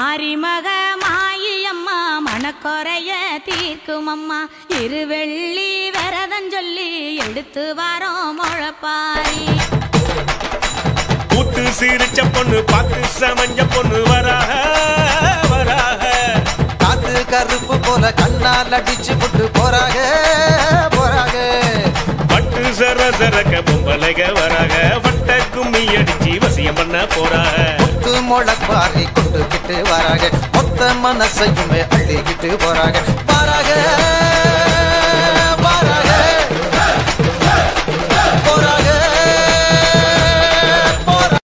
மாரிமக மாயம்மா மனக்குறைய தீர்க்கும் அம்மா இருவெள்ளி விரதம் சொல்லி எடுத்து வரோம் முழப்பாரி கூத்து சிரிச்ச பொண்ணு பார்த்து சமஞ்ச பொண்ணு வராக வராக காத்து கருப்பு போல கண்ணால் அடிச்சு புட்டு போறாங்க போறாங்க பட்டு சர சரக்க பொம்பளைக வராக வட்ட கும்மி அடிச்சு வசியம் பண்ண போறாக முத்து முளப்பாரி கொண்டுகிட்டு வராங்க மொத்த மனசையுமே அள்ளிக்கிட்டு போறாங்க வராங்க